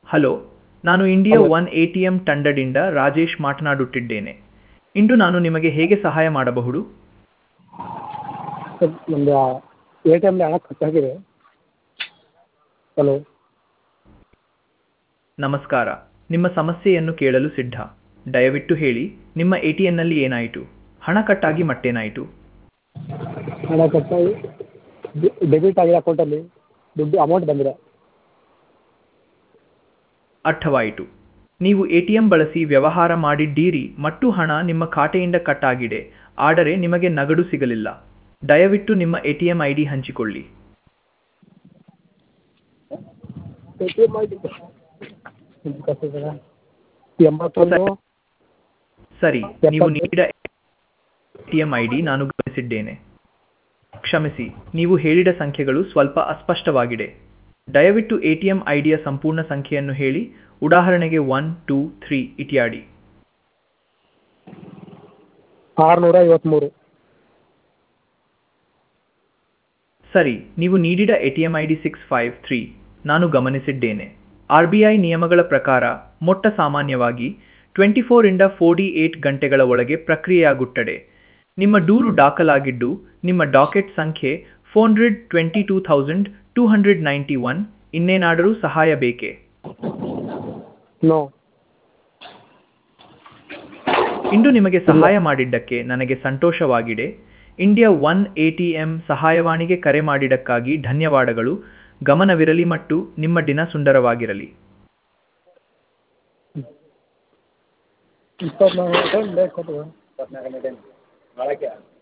Hello ನಾನು India hello. One A T M ತಂಡದಿಂದ ರಾಜೇಶ್ ಮಾತನಾಡುತ್ತಿದ್ದೇನೆ ಇಂದು ನಾನು ನಿಮಗೆ ಹೇಗೆ ಸಹಾಯ ಮಾಡಬಹುದು ಸರ್ ನಮ್ಮದು ಎ ಟಿ ಎಮ್ಲಿ ಹಣ ಕಟ್ಟಾಗಿದೆ ಹಲೋ ನಮಸ್ಕಾರ ನಿಮ್ಮ ಸಮಸ್ಯೆಯನ್ನು ಕೇಳಲು ಸಿದ್ಧ ದಯವಿಟ್ಟು ಹೇಳಿ ನಿಮ್ಮ ಎ ಟಿ ಎನ್ನಲ್ಲಿ ಏನಾಯಿತು ಹಣ ಕಟ್ಟಾಗಿ ಮತ್ತೇನಾಯಿತು ಹಣ ಕಟ್ಟಾಗಿ ಡೆಬಿಟ್ ಆಗಿದೆ ಅಕೌಂಟಲ್ಲಿ ದುಡ್ಡು ಅಮೌಂಟ್ ಬಂದಿದೆ ಅರ್ಥವಾಯಿತು ನೀವು ಎ ಟಿ ಎಂ ಬಳಸಿ ವ್ಯವಹಾರ ಮಾಡಿದ್ದೀರಿ ಮತ್ತು ಹಣ ನಿಮ್ಮ ಖಾತೆಯಿಂದ ಕಟ್ಟಾಗಿದೆ ಆದರೆ ನಿಮಗೆ ನಗದು ಸಿಗಲಿಲ್ಲ ದಯವಿಟ್ಟು ನಿಮ್ಮ A T M I D ಹಂಚಿಕೊಳ್ಳಿ A T M I D ಎಂಬತ್ತೊಂದು ಸರಿ ನೀವು ಎಪ್ಪತ್ತು. ನೀಡಿದ A T M I D ನಾನು ಗಮನಿಸಿದ್ದೇನೆ ಕ್ಷಮಿಸಿ ನೀವು ಹೇಳಿದ ಸಂಖ್ಯೆಗಳು ಸ್ವಲ್ಪ ಅಸ್ಪಷ್ಟವಾಗಿದೆ ದಯವಿಟ್ಟು ಎ ಟಿ ಎಂ ಐ ಡಿಯ ಸಂಪೂರ್ಣ ಸಂಖ್ಯೆಯನ್ನು ಹೇಳಿ ಉದಾಹರಣೆಗೆ ಒನ್ ಟೂ ತ್ರೀ ಇತ್ಯಾದಿ ಆರುನೂರ ಐವತ್ತ್ಮೂರು ಸರಿ ನೀವು ನೀಡಿದ A T M I D six five three ನಾನು ಗಮನಿಸಿದ್ದೇನೆ ಆರ್ ಬಿ ಐ ನಿಯಮಗಳ ಪ್ರಕಾರ ಮೊಟ್ಟ ಸಾಮಾನ್ಯವಾಗಿ ಟ್ವೆಂಟಿ ಫೋರಿಂದ ಫೋರ್ಟಿ ಏಟ್ ಗಂಟೆಗಳ ಒಳಗೆ ಪ್ರಕ್ರಿಯೆಯಾಗುತ್ತದೆ ನಿಮ್ಮ ದೂರು ದಾಖಲಾಗಿದ್ದು ನಿಮ್ಮ ಡಾಕೆಟ್ ಸಂಖ್ಯೆ four hundred twenty two thousand two hundred ninety one ಇನ್ನೇನಾದರೂ ಸಹಾಯ ಬೇಕೇ ನೋ ಇಂದು ನಿಮಗೆ ಸಹಾಯ ಮಾಡಿದ್ದಕ್ಕೆ ನನಗೆ ಸಂತೋಷವಾಗಿದೆ India one A T M ಸಹಾಯವಾಣಿಗೆ ಕರೆ ಮಾಡಿದ್ದಕ್ಕಾಗಿ ಧನ್ಯವಾದಗಳು ಗಮನವಿರಲಿ ಮತ್ತು ನಿಮ್ಮ ದಿನ ಸುಂದರವಾಗಿರಲಿ ಇಪ್ಪತ್ನಾಲ್ಕು ಟೈಮ್ ಬೇಕು ಕೊಟ್ಟು